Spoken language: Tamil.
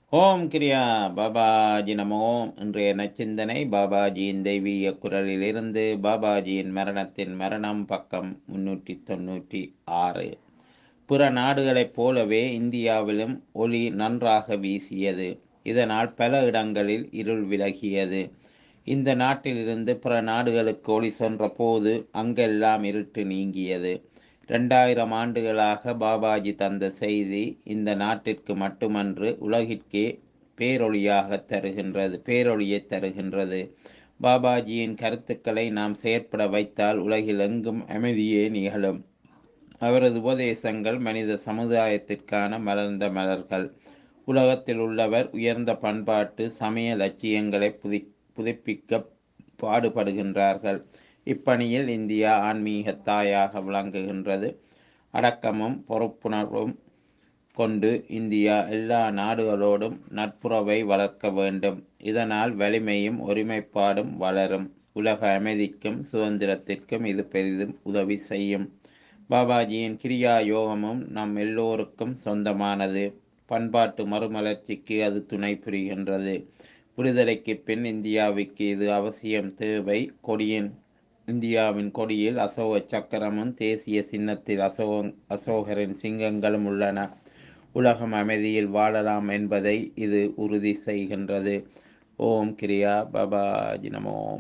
ஓம் கிரியா பாபாஜி நமோ இன்றைய நச்சிந்தனை பாபாஜியின் தெய்வீக குரலிலிருந்து பாபாஜியின் மரணத்தின் மரணம் பக்கம் முன்னூற்றி தொன்னூற்றி ஆறு பிற நாடுகளைப் போலவே இந்தியாவிலும் ஒளி நன்றாக வீசியது இதனால் பல இடங்களில் இருள் விலகியது இந்த நாட்டிலிருந்து பிற நாடுகளுக்கு ஒளி சென்ற போது அங்கெல்லாம் இருட்டு நீங்கியது இரண்டாயிரம் ஆண்டுகளாக பாபாஜி தந்த செய்தி இந்த நாட்டிற்கு மட்டுமன்று உலகிற்கே பேரொளியாக தருகின்றது பேரொளியை தருகின்றது பாபாஜியின் கருத்துக்களை நாம் செயற்பட வைத்தால் உலகில் எங்கும் அமைதியே நிகழும் அவரது உபதேசங்கள் மனித சமுதாயத்திற்கான மலர்ந்த மலர்கள் உலகத்தில் உள்ளவர் உயர்ந்த பண்பாட்டு சமய லட்சியங்களை புதி புதுப்பிக்க பாடுபடுகின்றார்கள் இப்பணியில் இந்தியா ஆன்மீக தாயாக விளங்குகின்றது அடக்கமும் பொறுப்புணர்வும் கொண்டு இந்தியா எல்லா நாடுகளோடும் நட்புறவை வளர்க்க வேண்டும் இதனால் வலிமையும் ஒருமைப்பாடும் வளரும் உலக அமைதிக்கும் சுதந்திரத்திற்கும் இது பெரிதும் உதவி செய்யும் பாபாஜியின் கிரியா யோகமும் நம் எல்லோருக்கும் சொந்தமானது பண்பாட்டு மறுமலர்ச்சிக்கு அது துணை புரிகின்றது விடுதலைக்கு பின் இந்தியாவுக்கு இது அவசியம் தேவை கொடியின் இந்தியாவின் கொடியில் அசோக சக்கரமும் தேசிய சின்னத்தில் அசோக அசோகரின் சிங்கங்களும் உள்ளன உலகம் அமைதியில் வாழலாம் என்பதை இது உறுதி செய்கின்றது ஓம் கிரியா பாபாஜி நமோம்